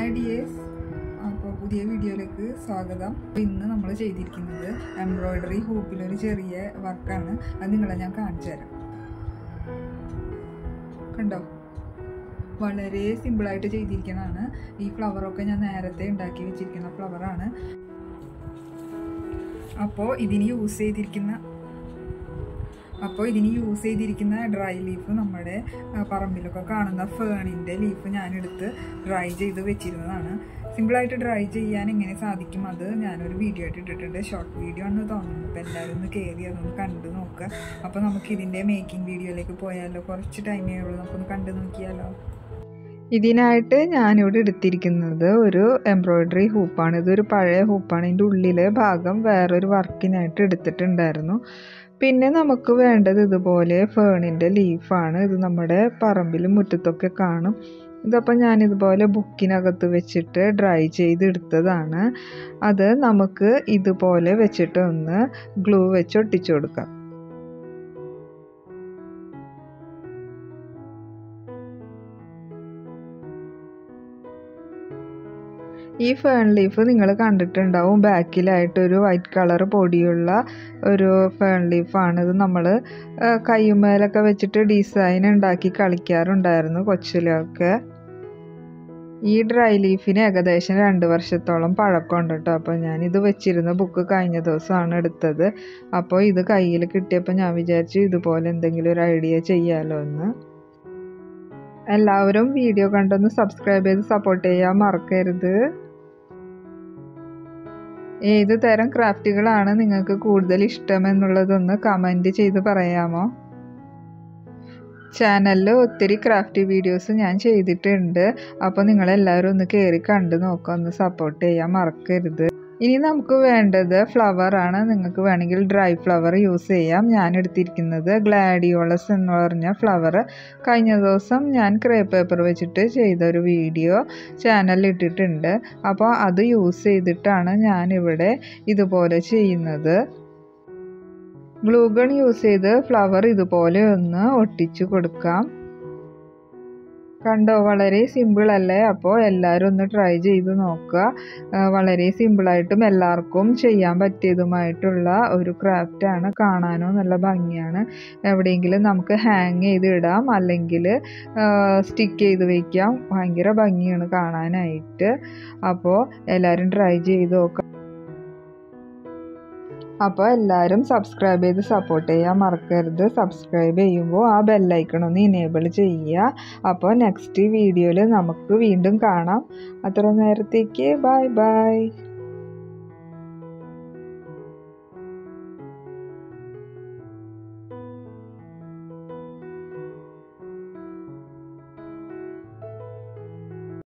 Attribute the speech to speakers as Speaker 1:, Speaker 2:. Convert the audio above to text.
Speaker 1: hi dears അപ്പോൾ പുതിയ വീഡിയോയിലേക്ക് സ്വാഗതം അപ്പോൾ ഇന്ന് നമ്മൾ ചെയ്തിരിക്കുന്നത് എംബ്രോയ്ഡറി ഹൂപ്പിലൊരു ചെറിയ വർക്കാണ് അത് നിങ്ങളെ ഞാൻ കാണിച്ചു തരാം കണ്ടോ വളരെ സിമ്പിളായിട്ട് ചെയ്തിരിക്കുന്നതാണ് ഈ ഫ്ലവറൊക്കെ ഞാൻ നേരത്തെ ഉണ്ടാക്കി വെച്ചിരിക്കുന്ന ഫ്ലവറാണ് അപ്പോൾ ഇതിന് യൂസ് ചെയ്തിരിക്കുന്ന അപ്പോൾ ഇതിന് യൂസ് ചെയ്തിരിക്കുന്ന ഡ്രൈ ലീഫ് നമ്മുടെ ആ, പറമ്പിലൊക്കെ കാണുന്ന ഫേണിൻ്റെ ലീഫ് ഞാനെടുത്ത് ഡ്രൈ ചെയ്ത് വെച്ചിരുന്നതാണ് സിമ്പിളായിട്ട് ഡ്രൈ ചെയ്യാൻ എങ്ങനെ സാധിക്കും അത് ഞാനൊരു വീഡിയോ ആയിട്ട് ഇട്ടിട്ടുണ്ട് ഷോർട്ട് വീഡിയോ ആണെന്ന് തോന്നുന്നു അപ്പോൾ എല്ലാവരും ഒന്ന് കയറി അതൊന്ന് കണ്ടു നോക്കുക അപ്പോൾ നമുക്ക് ഇതിൻ്റെ മേക്കിംഗ് വീഡിയോയിലേക്ക് പോയാലോ കുറച്ച് ടൈമേ ഉള്ളൂ നമുക്കൊന്ന് കണ്ടു നോക്കിയാലോ ഇതിനായിട്ട് ഞാനിവിടെ എടുത്തിരിക്കുന്നത് ഒരു എംബ്രോയ്ഡറി ഹൂപ്പാണ് ഇതൊരു പഴയ ഹൂപ്പാണ് ഇതിൻ്റെ ഉള്ളിലെ ഭാഗം വേറൊരു വർക്കിനായിട്ട് എടുത്തിട്ടുണ്ടായിരുന്നു പിന്നെ നമുക്ക് വേണ്ടത് ഇതുപോലെ ഫേണിൻ്റെ ലീഫാണ് ഇത് നമ്മുടെ പറമ്പിലും മുറ്റത്തൊക്കെ കാണും ഇതപ്പോൾ ഞാനിതുപോലെ ബുക്കിനകത്ത് വെച്ചിട്ട് ഡ്രൈ ചെയ്തെടുത്തതാണ് അത് നമുക്ക് ഇതുപോലെ വെച്ചിട്ട് ഒന്ന് ഗ്ലൂ വെച്ച് ഒട്ടിച്ചു കൊടുക്കാം ഈ ഫേൺ ലീഫ് നിങ്ങൾ കണ്ടിട്ടുണ്ടാവും ബാക്കിലായിട്ട് ഒരു വൈറ്റ് കളർ പൊടിയുള്ള ഒരു ഫേൺ ലീഫാണ് ഇത് നമ്മൾ കയ്യുമേലൊക്കെ വെച്ചിട്ട് ഡിസൈൻ ഉണ്ടാക്കി കളിക്കാറുണ്ടായിരുന്നു കൊച്ചിലൊക്കെ ഈ ഡ്രൈ ലീഫിന് ഏകദേശം രണ്ട് വർഷത്തോളം പഴക്കമുണ്ട് കേട്ടോ അപ്പോൾ ഞാൻ ഇത് വെച്ചിരുന്ന ബുക്ക് കഴിഞ്ഞ ദിവസമാണ് എടുത്തത് അപ്പോൾ ഇത് കയ്യിൽ കിട്ടിയപ്പോൾ ഞാൻ വിചാരിച്ചു ഇതുപോലെ എന്തെങ്കിലും ഒരു ഐഡിയ ചെയ്യാമല്ലോ എന്ന് എല്ലാവരും വീഡിയോ കണ്ടൊന്ന് സബ്സ്ക്രൈബ് ചെയ്ത് സപ്പോർട്ട് ചെയ്യാൻ മറക്കരുത് ഏത് തരം ക്രാഫ്റ്റുകളാണ് നിങ്ങൾക്ക് കൂടുതൽ ഇഷ്ടം എന്നുള്ളതൊന്ന് കമൻറ്റ് ചെയ്ത് പറയാമോ ചാനലിൽ ഒത്തിരി ക്രാഫ്റ്റ് വീഡിയോസ് ഞാൻ ചെയ്തിട്ടുണ്ട് അപ്പോൾ നിങ്ങളെല്ലാവരും ഒന്ന് കയറി കണ്ടു നോക്കുക ഒന്ന് സപ്പോർട്ട് ചെയ്യാൻ മറക്കരുത് ഇനി നമുക്ക് വേണ്ടത് ഫ്ലവർ ആണ് നിങ്ങൾക്ക് വേണമെങ്കിൽ ഡ്രൈ ഫ്ലവർ യൂസ് ചെയ്യാം ഞാൻ എടുത്തിരിക്കുന്നത് ഗ്ലാഡിയോളസ് എന്ന് പറഞ്ഞ ഫ്ലവർ കഴിഞ്ഞ ദിവസം ഞാൻ ക്രേ പേപ്പർ വെച്ചിട്ട് ചെയ്തൊരു വീഡിയോ ചാനലിൽ ഇട്ടിട്ടുണ്ട് അപ്പോൾ അത് യൂസ് ചെയ്തിട്ടാണ് ഞാനിവിടെ ഇതുപോലെ ചെയ്യുന്നത് ഗ്ലൂഗൺ യൂസ് ചെയ്ത് ഫ്ലവർ ഇതുപോലെ ഒന്ന് ഒട്ടിച്ചു കൊടുക്കാം കണ്ടോ വളരെ സിമ്പിൾ അല്ലേ അപ്പോൾ എല്ലാവരും ഒന്ന് ട്രൈ ചെയ്ത് നോക്കുക ആ, വളരെ സിമ്പിളായിട്ടും എല്ലാവർക്കും ചെയ്യാൻ പറ്റിയതുമായിട്ടുള്ള ഒരു ക്രാഫ്റ്റാണ് കാണാനോ നല്ല ഭംഗിയാണ് എവിടെയെങ്കിലും നമുക്ക് ഹാങ് ചെയ്ത് ഇടാം അല്ലെങ്കിൽ സ്റ്റിക്ക് ചെയ്ത് വയ്ക്കാം ഭയങ്കര ഭംഗിയാണ് കാണാനായിട്ട് അപ്പോൾ എല്ലാവരും ട്രൈ ചെയ്ത് നോക്കാം അപ്പോൾ എല്ലാവരും സബ്സ്ക്രൈബ് ചെയ്ത് സപ്പോർട്ട് ചെയ്യാൻ മറക്കരുത് സബ്സ്ക്രൈബ് ചെയ്യുമ്പോൾ ആ ബെല്ലൈക്കൺ ഒന്ന് ഇനേബിൾ ചെയ്യുക അപ്പോൾ നെക്സ്റ്റ് വീഡിയോയിൽ നമുക്ക് വീണ്ടും കാണാം അത്ര നേരത്തേക്ക് ബൈ ബൈ